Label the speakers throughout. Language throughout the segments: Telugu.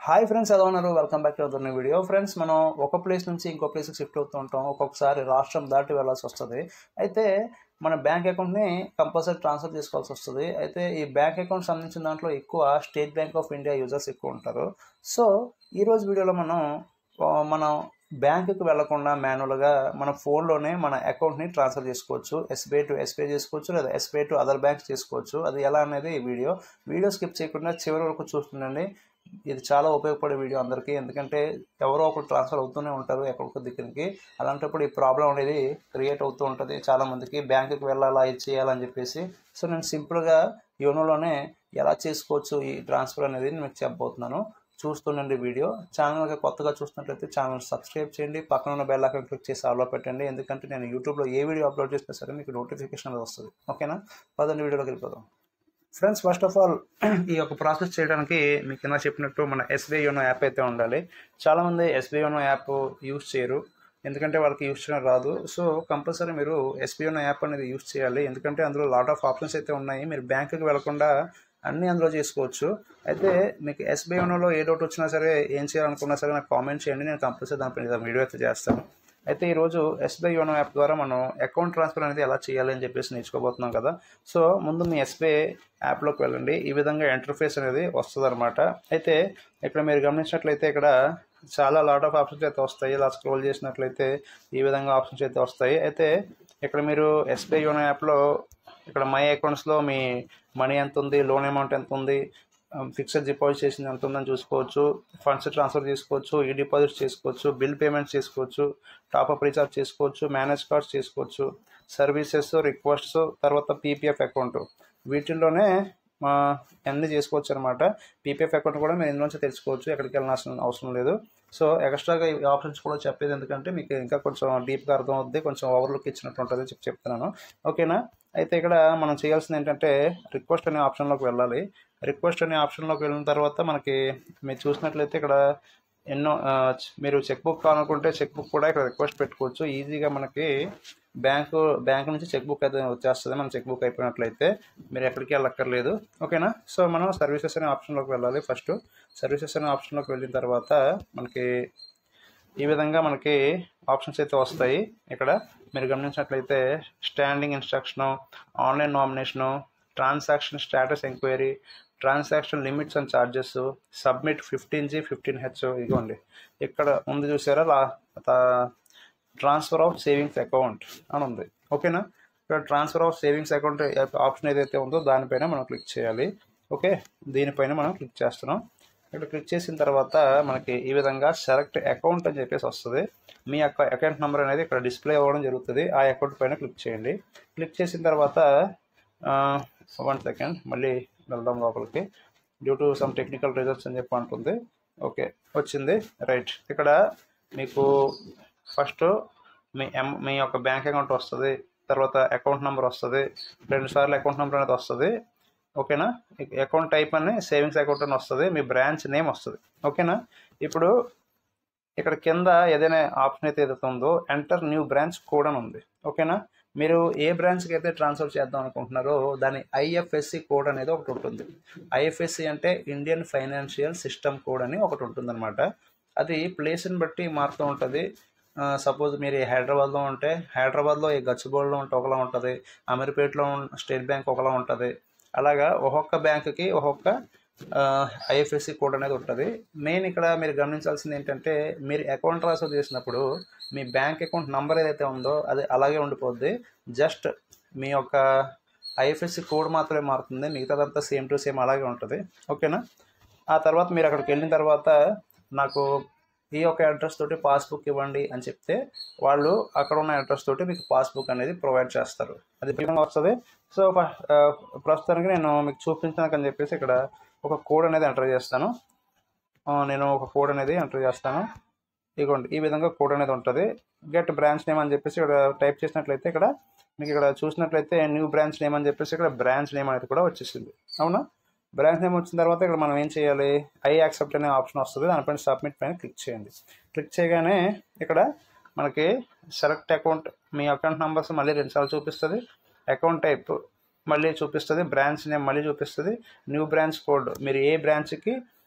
Speaker 1: హాయ్ ఫ్రెండ్స్ ఎలా ఉన్నారు welcome back to other video friends మనం ఒక ప్లేస్ నుంచి ఇంకో ప్లేస్కి షిఫ్ట్ అవుతూ ఉంటాం ఒక్కొక్కసారి రాష్ట్రం దాటి వెళ్ళాల్సి వస్తుంది అయితే మన బ్యాంక్ అకౌంట్ని కంపల్సరీ ట్రాన్స్ఫర్ చేసుకోవాల్సి వస్తుంది అయితే ఈ బ్యాంక్ అకౌంట్ సంబంధించిన దాంట్లో ఎక్కువ State Bank of India users ఎక్కువ ఉంటారు సో ఈరోజు వీడియోలో మనం ఆ, మనం బ్యాంకుకి వెళ్లకుండా మాన్యువల్గా మన ఫోన్లోనే మన అకౌంట్ని ట్రాన్స్ఫర్ చేసుకోవచ్చు ఎస్బీఐ టు ఎస్బీఐ చేసుకోవచ్చు లేదా ఎస్బీఐ టు అదర్ బ్యాంక్స్ చేసుకోవచ్చు అది ఎలా అనేది ఈ వీడియో వీడియో స్కిప్ చేయకుండా చివరి వరకు చూస్తుండండి ఇది చాలా ఉపయోగపడే వీడియో అందరికీ ఎందుకంటే ఎవరో ఒకరు ట్రాన్స్ఫర్ అవుతూనే ఉంటారు ఎక్కడికో దిక్కునికి అలాంటప్పుడు ఈ ప్రాబ్లం అనేది క్రియేట్ అవుతూ ఉంటుంది చాలామందికి బ్యాంకుకి వెళ్ళాలా ఇది చేయాలని చెప్పేసి సో నేను సింపుల్గా యోనోలోనే ఎలా చేసుకోవచ్చు ఈ ట్రాన్స్ఫర్ అనేది నేను మీకు చెప్పబోతున్నాను చూస్తుండండి వీడియో ఛానల్కి కొత్తగా చూస్తున్నట్లయితే ఛానల్ సబ్స్క్రైబ్ చేయండి పక్కన ఉన్న బెల్ ఐకాన్ క్లిక్ చేసి ఆల్లో పెట్టండి ఎందుకంటే నేను యూట్యూబ్లో ఏ వీడియో అప్లోడ్ చేసినా సరే మీకు నోటిఫికేషన్ అనేది వస్తుంది ఓకేనా పదండి వీడియోలోకి వెళ్ళిపోదాం ఫ్రెండ్స్ ఫస్ట్ ఆఫ్ ఆల్ ఈ యొక్క ప్రాసెస్ చేయడానికి మీకు ఇలా చెప్పినట్టు మన ఎస్బీఐ యోనో యాప్ అయితే ఉండాలి చాలామంది ఎస్బీఐ యోనో యాప్ యూస్ చేయరు ఎందుకంటే వాళ్ళకి యూస్ చేయడం రాదు సో కంపల్సరీ మీరు ఎస్బీఐ యోనో యాప్ అనేది యూస్ చేయాలి ఎందుకంటే అందులో లాట్ ఆఫ్ ఆప్షన్స్ అయితే ఉన్నాయి మీరు బ్యాంకుకి వెళ్లకుండా అన్నీ అందులో చేసుకోవచ్చు అయితే మీకు ఎస్బీఐ యోనోలో ఏ డౌట్ వచ్చినా సరే ఏం చేయాలనుకున్నా సరే నాకు కామెంట్ చేయండి నేను కంపల్సరీ దానిపైన వీడియో అయితే చేస్తాను అయితే ఈరోజు ఎస్బీఐ యోనో యాప్ ద్వారా మనం అకౌంట్ ట్రాన్స్ఫర్ అనేది ఎలా చేయాలి అని చెప్పేసి నేర్చుకోబోతున్నాం కదా సో ముందు మీ ఎస్బీఐ యాప్లోకి వెళ్ళండి ఈ విధంగా ఇంటర్ఫేస్ అనేది వస్తుంది అనమాట అయితే ఇక్కడ మీరు గమనించినట్లయితే ఇక్కడ చాలా లాట్ ఆఫ్ ఆప్షన్స్ అయితే వస్తాయి ఇలా స్క్రోల్ చేసినట్లయితే ఈ విధంగా ఆప్షన్స్ అయితే వస్తాయి అయితే ఇక్కడ మీరు ఎస్బీఐ యోనో యాప్లో ఇక్కడ మై అకౌంట్స్లో మీ మనీ ఎంత ఉంది లోన్ అమౌంట్ ఎంత ఉంది ఫిక్స్డ్ డిపాజిట్ చేసింది ఎంత ఉందని చూసుకోవచ్చు ఫండ్స్ ట్రాన్స్ఫర్ చేసుకోవచ్చు ఈ డిపాజిట్ చేసుకోవచ్చు బిల్ పేమెంట్స్ చేసుకోవచ్చు టాప్అప్ రీఛార్జ్ చేసుకోవచ్చు మేనేజ్ కార్డ్స్ చేసుకోవచ్చు సర్వీసెస్ రిక్వెస్ట్స్ తర్వాత పీపీఎఫ్ అకౌంట్ వీటిల్లోనే మా అన్ని చేసుకోవచ్చు అనమాట పీపీఎఫ్ అకౌంట్ కూడా మీరు ఇందులోంచి తెలుసుకోవచ్చు ఎక్కడికి వెళ్ళాల్సిన అవసరం లేదు సో ఎక్స్ట్రాగా ఈ ఆప్షన్స్ కూడా చెప్పేది ఎందుకంటే మీకు ఇంకా కొంచెం డీప్గా అర్థం అవుద్ది కొంచెం ఓవర్లుక్ ఇచ్చినట్టు ఉంటుంది చెప్పి చెప్తున్నాను ఓకేనా అయితే ఇక్కడ మనం చేయాల్సింది ఏంటంటే రిక్వెస్ట్ అనే ఆప్షన్లోకి వెళ్ళాలి రిక్వెస్ట్ అనే ఆప్షన్లోకి వెళ్ళిన తర్వాత మనకి మీరు చూసినట్లయితే ఇక్కడ ఎన్నో ఆ, మీరు చెక్ బుక్ కావాలనుకుంటే చెక్ బుక్ కూడా ఇక్కడ రిక్వెస్ట్ పెట్టుకోవచ్చు ఈజీగా మనకి బ్యాంకు బ్యాంక్ నుంచి చెక్ బుక్ అయితే వచ్చేస్తుంది మన చెక్ బుక్ అయిపోయినట్లయితే మీరు ఎక్కడికి వెళ్ళక్కర్లేదు ఓకేనా సో మనం సర్వీసెస్ అనే ఆప్షన్లోకి వెళ్ళాలి ఫస్ట్ సర్వీసెస్ అనే ఆప్షన్లోకి వెళ్ళిన తర్వాత మనకి ఈ విధంగా మనకి ఆప్షన్స్ అయితే వస్తాయి ఇక్కడ మీరు గమనించినట్లయితే standing instruction online nomination transaction status enquiry transaction limits and charges submit fifteen G fifteen H ఇదిగోండి ఇక్కడ ఉంది చూసారా లా ట్రాన్స్ఫర్ ఆఫ్ సేవింగ్స్ అకౌంట్ అని ఉంది ఓకేనా ఇక్కడ transfer of savings account option ఏదైతే ఉందో దానిపైన మనం క్లిక్ చేయాలి ఓకే దీనిపైన మనం క్లిక్ చేస్తున్నాం ఇక్కడ క్లిక్ చేసిన తర్వాత మనకి ఈ విధంగా సెలెక్ట్ అకౌంట్ అని చెప్పేసి వస్తుంది మీ యొక్క అకౌంట్ నెంబర్ అనేది ఇక్కడ డిస్ప్లే అవ్వడం జరుగుతుంది ఆ అకౌంట్ పైన క్లిక్ చేయండి క్లిక్ చేసిన తర్వాత వన్ సెకండ్ మళ్ళీ వెళ్దాం లోపలికి due to some technical results అని చెప్పి అంటుంది ఓకే వచ్చింది రైట్ ఇక్కడ మీకు ఫస్ట్ మీ ఎం మీ యొక్క బ్యాంక్ అకౌంట్ వస్తుంది తర్వాత అకౌంట్ నెంబర్ వస్తుంది రెండు సార్లు అకౌంట్ నెంబర్ అనేది వస్తుంది ఓకేనా అకౌంట్ టైప్ అని సేవింగ్స్ అకౌంట్ అని వస్తుంది మీ బ్రాంచ్ నేమ్ వస్తుంది ఓకేనా ఇప్పుడు ఇక్కడ కింద ఏదైనా ఆప్షన్ అయితే ఏదైతే ఉందో ఎంటర్ న్యూ బ్రాంచ్ కోడ్ అని ఉంది ఓకేనా మీరు ఏ బ్రాంచ్కి అయితే ట్రాన్స్ఫర్ చేద్దాం అనుకుంటున్నారో దాని ఐఎఫ్ఎస్సి కోడ్ అనేది ఒకటి ఉంటుంది ఐఎఫ్ఎస్సి అంటే ఇండియన్ ఫైనాన్షియల్ సిస్టమ్ కోడ్ అని ఒకటి ఉంటుందన్నమాట అది ప్లేస్ని బట్టి మారుతూ ఉంటుంది సపోజ్ మీరు ఈ హైదరాబాద్లో ఉంటే హైదరాబాద్లో ఈ గచ్చిబౌలిలో ఉంటే ఒకలా ఉంటుంది అమీర్పేటలో ఉన్న స్టేట్ బ్యాంక్ ఒకలా ఉంటుంది అలాగా ఒక్కొక్క బ్యాంకుకి ఒక్కొక్క ఐఎఫ్ఎస్సి కోడ్ అనేది ఉంటుంది మెయిన్ ఇక్కడ మీరు గమనించాల్సింది ఏంటంటే మీరు అకౌంట్ ట్రాన్స్ఫర్ చేసినప్పుడు మీ బ్యాంక్ అకౌంట్ నంబర్ ఏదైతే ఉందో అది అలాగే ఉండిపోద్ది జస్ట్ మీ యొక్క ఐఎఫ్ఎస్సి కోడ్ మాత్రమే మారుతుంది మిగతాదంతా సేమ్ టు సేమ్ అలాగే ఉంటుంది ఓకేనా ఆ తర్వాత మీరు అక్కడికి వెళ్ళిన తర్వాత నాకు ఈ యొక్క అడ్రస్ తోటి పాస్బుక్ ఇవ్వండి అని చెప్తే వాళ్ళు అక్కడ ఉన్న అడ్రస్ తోటి మీకు పాస్బుక్ అనేది ప్రొవైడ్ చేస్తారు అది విధంగా వస్తుంది సో ఫ- ఆ, ప్రస్తుతానికి నేను మీకు చూపించడానికి అని చెప్పేసి ఇక్కడ ఒక కోడ్ అనేది ఎంటర్ చేస్తాను ఆ, నేను ఒక కోడ్ అనేది ఎంటర్ చేస్తాను ఇదిగోండి ఈ విధంగా కోడ్ అనేది ఉంటుంది గెట్ బ్రాంచ్ నేమ్ అని చెప్పేసి ఇక్కడ టైప్ చేసినట్లయితే ఇక్కడ మీకు ఇక్కడ చూసినట్లయితే న్యూ బ్రాంచ్ నేమ్ అని చెప్పేసి ఇక్కడ బ్రాంచ్ నేమ్ అనేది కూడా వచ్చేసింది అవునా బ్రాంచ్ నేమ్ వచ్చిన తర్వాత ఇక్కడ మనం ఏం చేయాలి ఐ యాక్సెప్ట్ అనే ఆప్షన్ వస్తుంది దానిపైన సబ్మిట్ పైన క్లిక్ చేయండి క్లిక్ చేయగానే ఇక్కడ మనకి సెలెక్ట్ అకౌంట్ మీ అకౌంట్ నెంబర్స్ మళ్ళీ రెండుసార్లు చూపిస్తుంది అకౌంట్ టైప్ మళ్ళీ చూపిస్తుంది బ్రాంచ్ నేమ్ మళ్ళీ చూపిస్తుంది న్యూ బ్రాంచ్ కోడ్ మీరు ఏ బ్రాంచ్కి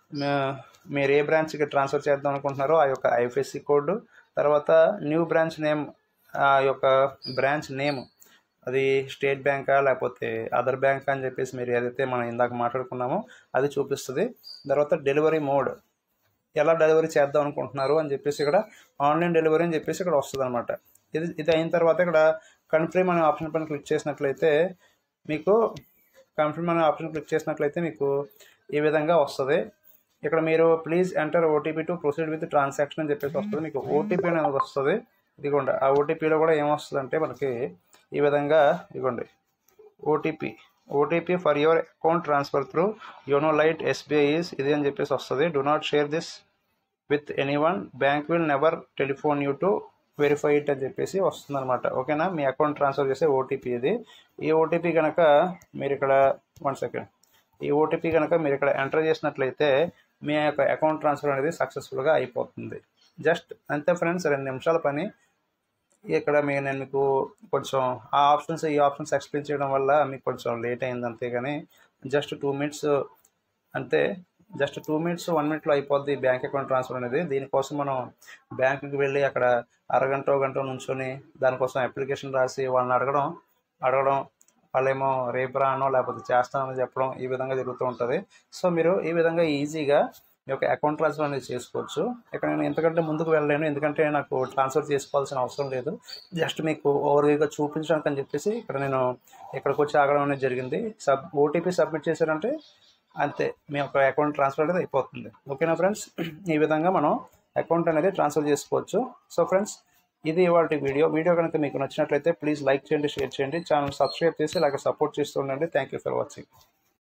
Speaker 1: మీ- మీరు ఏ బ్రాంచ్కి ట్రాన్స్ఫర్ చేద్దాం అనుకుంటున్నారో ఆ యొక్క ఐఎఫ్ఎస్సి కోడ్ తర్వాత న్యూ బ్రాంచ్ నేమ్ ఆ యొక్క బ్రాంచ్ నేమ్ అది స్టేట్ బ్యాంకా లేకపోతే అదర్ బ్యాంక్ అని చెప్పేసి మీరు ఏదైతే మనం ఇందాక మాట్లాడుకున్నామో అది చూపిస్తుంది తర్వాత డెలివరీ మోడ్ ఎలా డెలివరీ చేద్దాం అనుకుంటున్నారు అని చెప్పేసి ఇక్కడ ఆన్లైన్ డెలివరీ అని చెప్పేసి ఇక్కడ వస్తుంది అనమాట ఇది ఇది అయిన తర్వాత ఇక్కడ కన్ఫర్మ్ అనే ఆప్షన్ పైన క్లిక్ చేసినట్లయితే మీకు కన్ఫర్మ్ అనే ఆప్షన్ క్లిక్ చేసినట్లయితే మీకు ఈ విధంగా వస్తుంది ఇక్కడ మీరు please enter OTP to proceed with transaction అని చెప్పేసి వస్తుంది మీకు ఓటీపీ అనేది వస్తుంది ఇదిగోండి ఆ ఓటీపీలో కూడా ఏమొస్తుంది అంటే మనకి ఈ విధంగా ఇదిగోండి OTP OTP for your account transfer through YONO Lite SBI is ఇది అని చెప్పేసి వస్తుంది do not share this with anyone bank will never telephone you to verify it అని చెప్పేసి వస్తుంది అనమాట ఓకేనా మీ అకౌంట్ ట్రాన్స్ఫర్ చేసే ఓటీపీ ఇది ఈ ఓటీపీ కనుక మీరు ఇక్కడ వన్ సెకండ్ ఈ ఓటీపీ కనుక మీరు ఇక్కడ ఎంటర్ చేసినట్లయితే మీ యొక్క అకౌంట్ ట్రాన్స్ఫర్ అనేది సక్సెస్ఫుల్గా అయిపోతుంది జస్ట్ అంతే ఫ్రెండ్స్ రెండు నిమిషాల పని ఇక్కడ మీ నేను మీకు కొంచెం ఆ ఆప్షన్స్ ఈ ఆప్షన్స్ ఎక్స్ప్లెయిన్ చేయడం వల్ల మీకు కొంచెం లేట్ అయింది అంతే కానీ జస్ట్ టూ మినిట్స్ అంతే జస్ట్ టూ మినిట్స్ వన్ మినిట్లో అయిపోద్ది బ్యాంక్ అకౌంట్ ట్రాన్స్ఫర్ అనేది దీనికోసం మనం బ్యాంకుకి వెళ్ళి అక్కడ అరగంట గంట నుంచొని దానికోసం అప్లికేషన్ రాసి వాళ్ళని అడగడం అడగడం వాళ్ళేమో రేపు రానో లేకపోతే చేస్తానని చెప్పడం ఈ విధంగా జరుగుతూ ఉంటుంది సో మీరు ఈ విధంగా ఈజీగా మీ యొక్క అకౌంట్ ట్రాన్స్ఫర్ అనేది చేసుకోవచ్చు ఇక్కడ నేను ఎంతకంటే ముందుకు వెళ్ళలేను ఎందుకంటే నాకు ట్రాన్స్ఫర్ చేసుకోవాల్సిన అవసరం లేదు జస్ట్ మీకు ఓవర్వ్యూగా చూపించడానికి అని చెప్పేసి ఇక్కడ నేను ఇక్కడికి వచ్చి ఆగడం అనేది జరిగింది సబ్ ఓటీపీ సబ్మిట్ చేశారంటే అంతే మీ యొక్క అకౌంట్ ట్రాన్స్ఫర్ అనేది అయిపోతుంది ఓకేనా ఫ్రెండ్స్ ఈ విధంగా మనం అకౌంట్ అనేది ట్రాన్స్ఫర్ చేసుకోవచ్చు సో ఫ్రెండ్స్ ఇది ఇవాళ వీడియో వీడియో కనుక మీకు నచ్చినట్లయితే ప్లీజ్ లైక్ చేయండి షేర్ చేయండి ఛానల్ సబ్స్క్రైబ్ చేసి ఇలాగ సపోర్ట్ చేస్తూ ఉండండి థ్యాంక్ యూ ఫర్ వాచింగ్